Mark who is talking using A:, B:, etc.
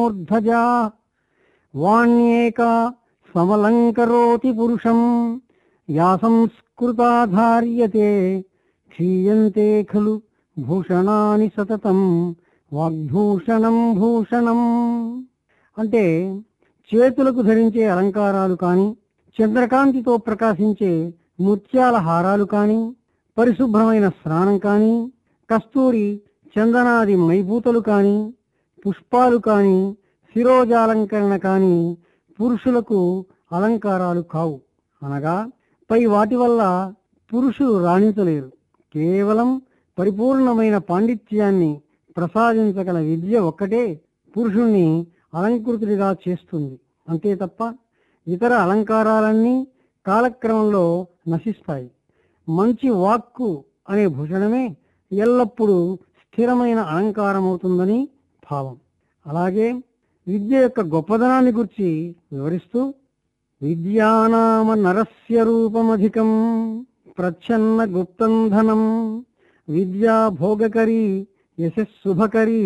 A: మనోర్ధజా వాణ్యేకా సమలంకరోతి పురుషం యా సంస్కృతాధార్యతే క్షీయంతే ఖలు భూషణాని సతతం వాగ్భూషణం భూషణం అంటే చేతులకు ధరించే అలంకారాలు కాని చంద్రకాంతితో ప్రకాశించే ముత్యాల హారాలు కాని పరిశుభ్రమైన స్నానం కాని కస్తూరి చందనాది మైపూతలు కాని పుష్పాలు కాని శిరోజాలంకరణ కాని పురుషులకు అలంకారాలు కావు అనగా పై వాటి వల్ల పురుషులు రాణించలేరు కేవలం పరిపూర్ణమైన పాండిత్యాన్ని ప్రసాదించగల విద్య ఒక్కటే పురుషుణ్ణి అలంకృతుడిగా చేస్తుంది అంతే తప్ప ఇతర అలంకారాలన్నీ కాలక్రమంలో నశిస్తాయి మంచి వాక్కు అనే భూషణమే ఎల్లప్పుడూ స్థిరమైన అలంకారం అవుతుందని భావం అలాగే విద్య యొక్క గొప్పదనాన్ని గురించి వివరిస్తూ విద్యానామ నరస్య రూపమధికం ప్రచ్ఛన్న గుప్తం ధనం విద్యా భోగకరీ యశస్సుభకరీ